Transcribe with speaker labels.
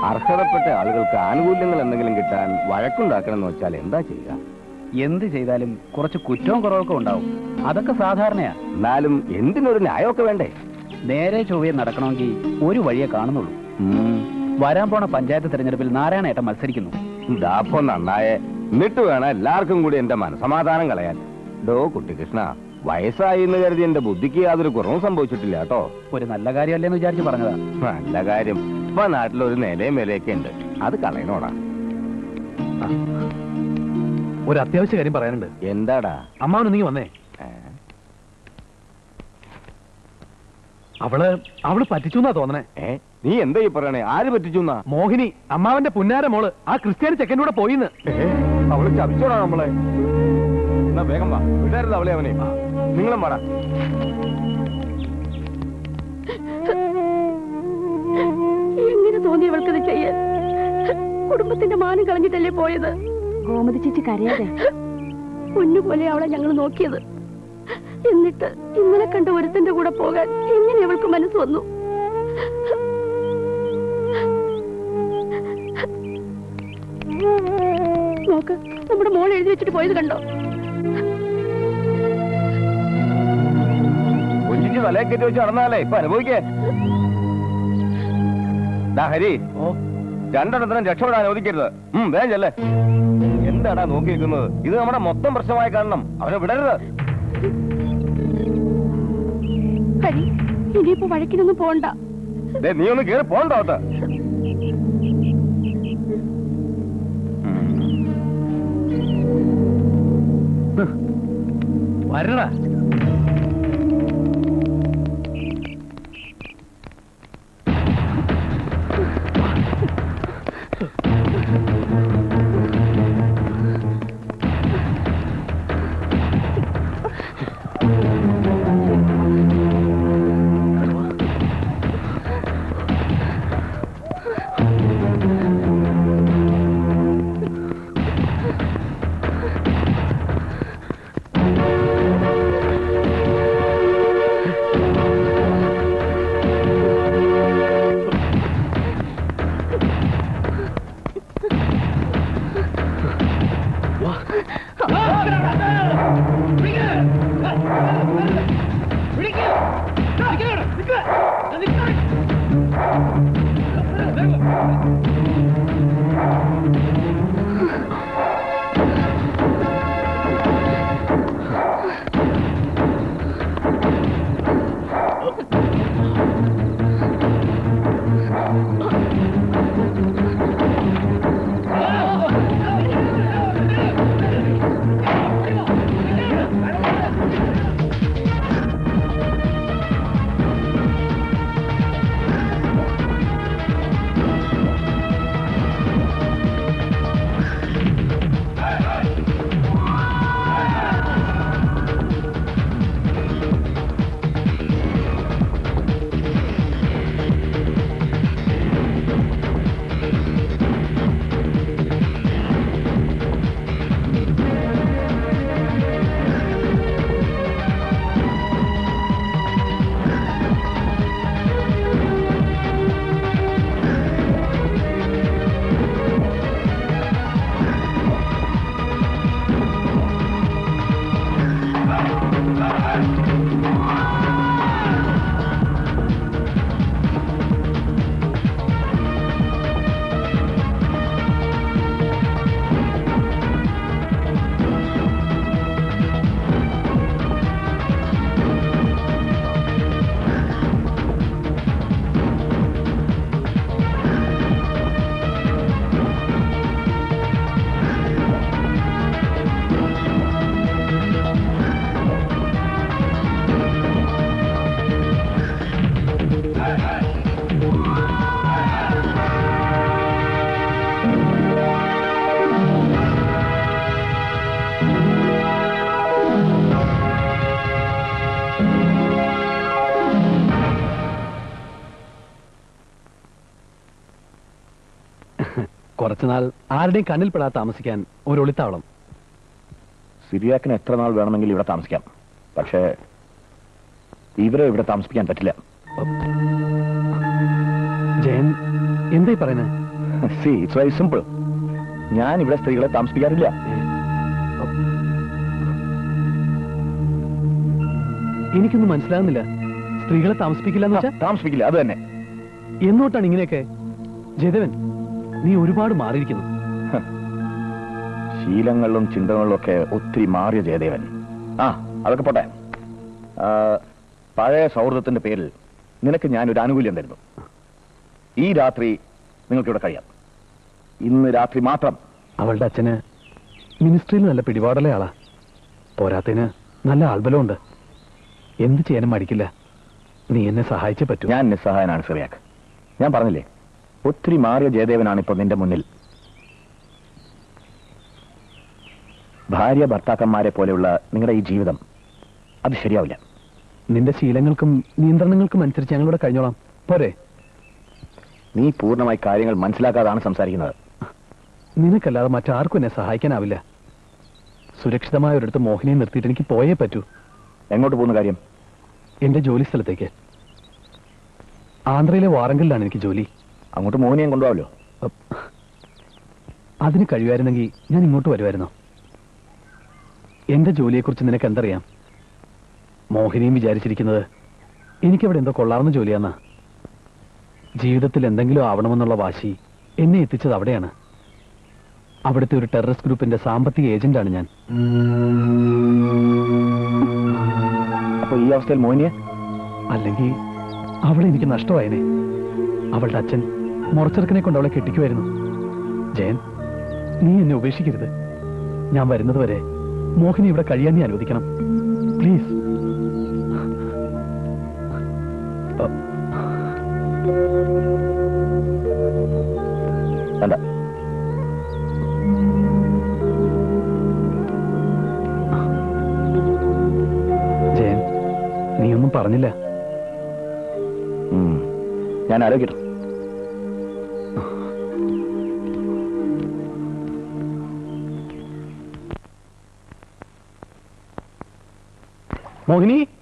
Speaker 1: അർഹതപ്പെട്ട ആളുകൾക്ക് ആനുകൂല്യങ്ങൾ എന്തെങ്കിലും കിട്ടാൻ വഴക്കുണ്ടാക്കണം എന്ന് വെച്ചാൽ എന്താ ചെയ്യുക
Speaker 2: എന്ത് ചെയ്താലും കുറച്ച് കുറ്റവും കുറവൊക്കെ ഉണ്ടാവും അതൊക്കെ സാധാരണയാ
Speaker 1: എന്നാലും എന്തിനൊരു ന്യായമൊക്കെ വേണ്ടേ
Speaker 2: നേരെ ചൊവ്വയെ നടക്കണമെങ്കിൽ ഒരു വഴിയെ കാണുന്നുള്ളൂ
Speaker 1: ഉം.
Speaker 2: വരാൻ പോണ പഞ്ചായത്ത് തെരഞ്ഞെടുപ്പിൽ നാരായണേട്ടൻ മത്സരിക്കുന്നു
Speaker 1: ദാപ്പോ നന്നായേ എന്നിട്ട് വേണം എല്ലാവർക്കും കൂടി എന്റെ മനസമാധാനം കളയാൻ ഡോ കുട്ടികൃഷ്ണ വയസ്സായി എന്ന് കരുതി എന്റെ ബുദ്ധിക്ക് യാതൊരു കുറവും സംഭവിച്ചിട്ടില്ല കേട്ടോ
Speaker 2: ഒരു നല്ല കാര്യമല്ലേന്ന് വിചാരിച്ച് പറഞ്ഞതാ
Speaker 1: നല്ല കാര്യം ഇപ്പൊ നാട്ടിലൊരു നിലയും വിലയൊക്കെ ഉണ്ട് അത് കളയണോടാ
Speaker 3: ഒരു അത്യാവശ്യ കാര്യം പറയാനുണ്ട്
Speaker 1: എന്താടാ
Speaker 3: അമ്മാവൻ നീ വന്നേ
Speaker 1: ഏ?
Speaker 3: അവള് അവള് പറ്റിച്ചു എന്നാ തോന്നണേ
Speaker 1: ഏ നീ എന്താ ഈ പറയണേ ആര് പറ്റിച്ചുന്നാ
Speaker 3: മോഹിനി അമ്മാവന്റെ പുന്നാര മോള് ആ ക്രിസ്ത്യാനി ചെക്കൻ്റെ കൂടെ പോയിന്ന്
Speaker 1: ഏ? അവള് ചതിച്ചോടാ നമ്മളെ എന്നാ വേഗം വാ വിടരുത് അവളെ അവനെ നിങ്ങളും വാടാ
Speaker 4: എങ്ങനെ തോന്നി അവൾക്കത് ചെയ്യാൻ കുടുംബത്തിന്റെ മാനം കളഞ്ഞിട്ടല്ലേ പോയത് ഗോമതി ചേച്ചി കരയാതെ പൊന്നുപോലെ അവളെ ഞങ്ങൾ നോക്കിയത് എന്നിട്ട് ഇന്നലെ കണ്ട ഒരുത്തന്റെ കൂടെ പോകാൻ എങ്ങനെ അവൾക്ക് മനസ്സ് വന്നു നോക്ക് നമ്മുടെ മോൾ എഴുതി വെച്ചിട്ട് പോയത് കണ്ടോ
Speaker 1: കുഞ്ഞിക്ക് തലയെ കെട്ടി വെച്ച് നടന്നാലേ ഇപ്പൊ അനുഭവിക്കേ ദാ ഹരി
Speaker 3: ഓ
Speaker 1: രണ്ടെണ്ണത്തിനും രക്ഷപ്പെടാൻ അനുവദിക്കരുത് ഉം വേഗം ചെല്ലേ എന്താടാ നോക്കി നിൽക്കുന്നത് ഇത് നമ്മുടെ മൊത്തം പ്രശ്നമായി കാണണം അവനെ വിടരുത്
Speaker 4: ഹരി ഇനിയിപ്പോ വഴക്കിനൊന്നും പോണ്ട
Speaker 1: ദേ, നീ ഒന്ന് കേറി പോണ്ടോ അകത്ത്?
Speaker 3: വരണടാ കുറച്ചുനാൾ ആരുടെയും കണ്ണിൽ പെടാതെ താമസിക്കാൻ ഒരു ഒളിത്താവളം
Speaker 5: സിറിയാക്കിന് എത്ര നാൾ വേണമെങ്കിലും ഇവിടെ താമസിക്കാം പക്ഷേ ഇവരെ ഇവിടെ താമസിപ്പിക്കാൻ പറ്റില്ല
Speaker 3: ജയൻ എന്തായി പറയുന്നത്
Speaker 5: സി ഇറ്റ്സ് വെരി സിമ്പിൾ ഞാൻ ഇവിടെ സ്ത്രീകളെ താമസിപ്പിക്കാറില്ല
Speaker 3: എനിക്കൊന്നും മനസ്സിലാകുന്നില്ല സ്ത്രീകളെ താമസിപ്പിക്കില്ല എന്ന് വെച്ചാ
Speaker 5: താമസിപ്പിക്കില്ല അത് തന്നെ
Speaker 3: എന്നോട്ടാണ് ഇങ്ങനെയൊക്കെ ജയദേവൻ നീ ഒരുപാട് മാറിയിരിക്കുന്നു
Speaker 5: ശീലങ്ങളിലും ചിന്തകളിലും ഒക്കെ ഒത്തിരി മാറിയ ജയദേവൻ ആ അതൊക്കെ പോട്ടെ ആ, പഴയ സൗഹൃദത്തിന്റെ പേരിൽ നിനക്ക് ഞാൻ ഒരു ആനുകൂല്യം തരുന്നു ഈ രാത്രി നിങ്ങൾക്കിവിടെ കഴിയാം ഇന്ന് രാത്രി മാത്രം
Speaker 3: അവളുടെ അച്ഛന് മിനിസ്ട്രിയിൽ നല്ല പിടിപാടുള്ള ആളാ പോരാത്തതിന് നല്ല ആൾബലമുണ്ട് എന്ത് ചെയ്യാനും മടിക്കില്ല നീ എന്നെ സഹായിച്ചേ പറ്റൂ
Speaker 5: ഞാൻ നിസ്സഹായനാണ് സിറിയാക്ക് ഞാൻ പറഞ്ഞില്ലേ ഒത്തിരി മാറിയ ജയദേവനാണ് ഇപ്പൊ നിന്റെ മുന്നിൽ ഭാര്യ ഭർത്താക്കന്മാരെ പോലെയുള്ള നിങ്ങളുടെ ഈ ജീവിതം അത് ശരിയാവില്ല
Speaker 3: നിന്റെ ശീലങ്ങൾക്കും നിയന്ത്രണങ്ങൾക്കും അനുസരിച്ച് ഞങ്ങളിവിടെ കഴിഞ്ഞോളാം പോരെ
Speaker 5: നീ പൂർണ്ണമായി കാര്യങ്ങൾ മനസ്സിലാക്കാതാണ് സംസാരിക്കുന്നത്
Speaker 3: നിനക്കല്ലാതെ മറ്റാർക്കും എന്നെ സഹായിക്കാനാവില്ല സുരക്ഷിതമായ ഒരിടത്ത് മോഹിനിയെ നിർത്തിയിട്ട് എനിക്ക് പോയേ പറ്റൂ
Speaker 5: എങ്ങോട്ട് പോകുന്ന കാര്യം
Speaker 3: എന്റെ ജോലി സ്ഥലത്തേക്ക് ആന്ധ്രയിലെ വാറങ്കലിലാണ് എനിക്ക് ജോലി
Speaker 5: അങ്ങോട്ട് മോഹിനിയും കൊണ്ടുപോകാമല്ലോ
Speaker 3: അപ്പ് അതിന് കഴിയുമായിരുന്നെങ്കിൽ ഞാൻ ഇങ്ങോട്ട് വരുമായിരുന്നോ എന്റെ ജോലിയെക്കുറിച്ച് നിനക്ക് എന്തറിയാം മോഹിനിയും വിചാരിച്ചിരിക്കുന്നത് എനിക്കവിടെ എന്തോ കൊള്ളാവുന്ന ജോലിയാന്നാ ജീവിതത്തിൽ എന്തെങ്കിലും ആവണമെന്നുള്ള വാശി എന്നെ എത്തിച്ചത് അവിടെയാണ് അവിടുത്തെ ഒരു ടെററിസ്റ്റ് ഗ്രൂപ്പിന്റെ സാമ്പത്തിക ഏജന്റാണ് ഞാൻ
Speaker 5: അപ്പൊ ഈ അവസ്ഥയിൽ മോഹിനിയെ
Speaker 3: അല്ലെങ്കിൽ അവളെ എനിക്ക് നഷ്ടമായനെ അവളുടെ അച്ഛൻ മുറച്ചെറുക്കനെ കൊണ്ട് അവളെ കെട്ടിക്കുമായിരുന്നു ജയൻ നീ എന്നെ ഉപേക്ഷിക്കരുത് ഞാൻ വരുന്നത് വരെ മോഹിനി ഇവിടെ കഴിയാൻ നീ അനുവദിക്കണം പ്ലീസ്
Speaker 5: വേണ്ട
Speaker 3: ജയൻ നീയൊന്നും പറഞ്ഞില്ല
Speaker 5: ഉം. ഞാൻ ആലോചിക്കട്ടെ
Speaker 3: മോഹിനി